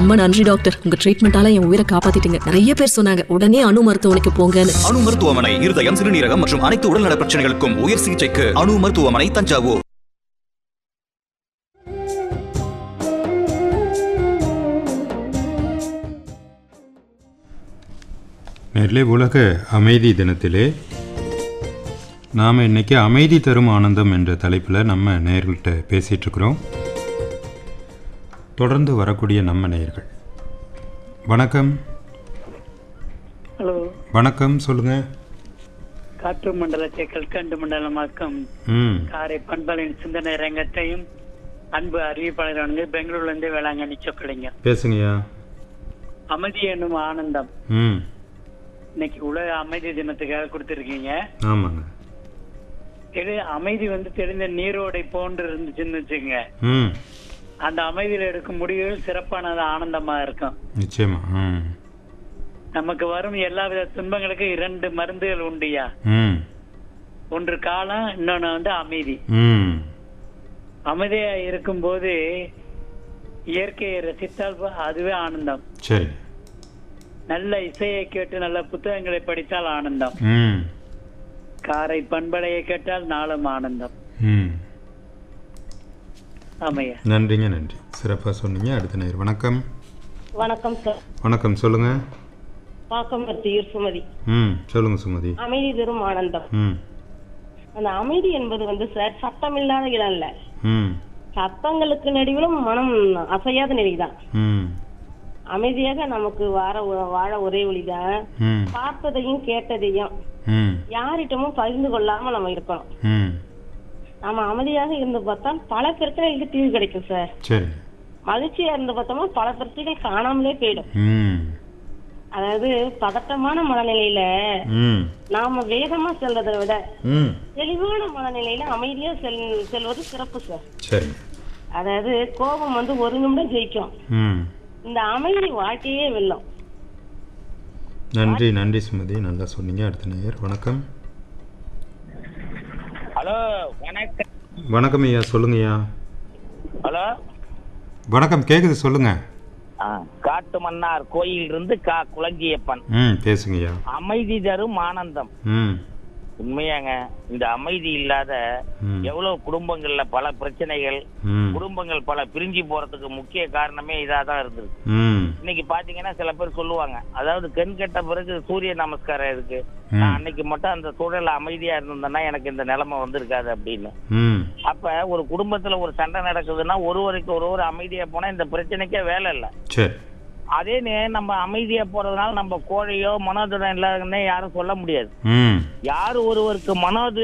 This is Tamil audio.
ரொம்ப நன்றி டாக்டர் உங்க ட்ரீட்மெண்டால என் உயிரை காப்பாத்திட்டீங்க நிறைய பேர் சொன்னாங்க உடனே அணு மருத்துவமனைக்கு போங்கன்னு அணு மருத்துவமனை இருதயம் சிறுநீரகம் மற்றும் அனைத்து உடல்நல பிரச்சனைகளுக்கும் உயர் சிகிச்சைக்கு அணு மருத்துவமனை தஞ்சாவூர் நேரிலே உலக அமைதி தினத்திலே நாம் இன்னைக்கு அமைதி தரும் ஆனந்தம் என்ற தலைப்பில் நம்ம நேயர்கள்ட்ட பேசிகிட்டு இருக்கிறோம் தொடர்ந்து வரக்கூடிய நம்ம நேயர்கள் வணக்கம் ஹலோ வணக்கம் சொல்லுங்கள் காற்று மண்டலத்தை கல்கண்டு மண்டலமாக்கும் ம் காரை பண்பலின் சிந்தனை ரங்கத்தையும் அன்பு அறிவிப்பாளர் பெங்களூர்ல இருந்து வேளாங்கண்ணி சொக்கலிங்க பேசுங்கய்யா அமைதி என்னும் ஆனந்தம் ம் இன்னைக்கு உலக அமைதி தினத்துக்காக கொடுத்திருக்கீங்க ஆமாங்க தெளி அமைதி வந்து தெரிந்த நீரோடை போன்று இருந்துச்சுன்னு வச்சுங்க ம் அந்த அமைதியில் எடுக்கும் முடிவுகள் சிறப்பானது ஆனந்தமா இருக்கும் நிச்சயமா ம் நமக்கு வரும் எல்லா வித துன்பங்களுக்கும் இரண்டு மருந்துகள் உண்டுயா ம் ஒன்று காலம் இன்னொன்னு வந்து அமைதி ம் அமைதியா இருக்கும்போது இயற்கையை ரசித்தால் ப- அதுவே ஆனந்தம் சரி நல்ல இசையை கேட்டு நல்ல புத்தகங்களை படித்தால் ஆனந்தம் ம் காரை பண்பலையை கேட்டால் நாளும் ஆனந்தம் ம் ஆமையா நன்றிங்க நன்றி சிறப்பாக சொன்னீங்க அடுத்த நேர் வணக்கம் வணக்கம் சார் வணக்கம் சொல்லுங்கள் பாக்கமர்த்தியூர் சுமதி ம் சொல்லுங்கள் சுமதி அமைதி தரும் ஆனந்தம் ம் அந்த அமைதி என்பது வந்து சார் சத்தமில்லாத இடம் இல்ல ம் சத்தங்களுக்கு நடுவிலும் மனம் அசையாத நிலைதான் ம் அமைதியாக நமக்கு வார வாழ ஒரே வழிதான் ம் பார்த்ததையும் கேட்டதையும் ம் யாரிட்டமும் பகிர்ந்து கொள்ளாம நம்ம இருக்கணும் ம் நம்ம அமைதியாக இருந்து பார்த்தா பல பிரச்சனைகளுக்கு தீர்வு கிடைக்கும் சார் சரி மகிழ்ச்சியா இருந்து பார்த்தோம்னா பல பிரச்சனைகள் காணாமலே போயிடும் ம் அதாவது பதட்டமான மனநிலையில ம் நாம வேகமா செல்றதை விட ம் தெளிவான மனநிலையில அமைதியா செல் செல்வது சிறப்பு சார் சரி அதாவது கோபம் வந்து ஒரு நிமிடம் ஜெயிக்கும் ம் இந்த அமைதி வாழ்க்கையே வெல்லும் நன்றி நன்றி சுமதி நல்லா சொன்னீங்க அடுத்த நேயர் வணக்கம் ஹலோ வணக்கம் வணக்கம் ஐயா சொல்லுங்க ஐயா ஹலோ வணக்கம் கேட்குது சொல்லுங்க ஆ, காட்டு மன்னார் கோயில் இருந்து கா குளஞ்சியப்பன் ம் பேசுங்க ஐயா அமைதி தரும் ஆனந்தம் ம் உண்மையாங்க இந்த அமைதி இல்லாத ம். எவ்வளவு குடும்பங்கள்ல பல பிரச்சனைகள் ம் குடும்பங்கள் பல பிரிஞ்சு போறதுக்கு முக்கிய காரணமே இதா தான் இருந்தது ம் இன்னைக்கு பாத்தீங்கன்னா சில பேர் சொல்லுவாங்க அதாவது கண் கெட்ட பிறகு சூரிய நமஸ்காரம் இருக்கு ம். நான் அன்னைக்கு மட்டும் அந்த சூழல்ல அமைதியா இருந்திருந்தேன்னா எனக்கு இந்த நிலைமை வந்திருக்காது அப்படின்னு ம் அப்ப ஒரு குடும்பத்துல ஒரு சண்டை நடக்குதுன்னா ஒருவருக்கு ஒருவர் அமைதியா போனா இந்த பிரச்சனைக்கே வேலை இல்லை சரி அதே நே- நம்ம அமைதியா போறதுனால நம்ம கோழையோ மனோதிடம் இல்லாதன்னே யாரும் சொல்ல முடியாது ம் யார் ஒருவருக்கு மனோதி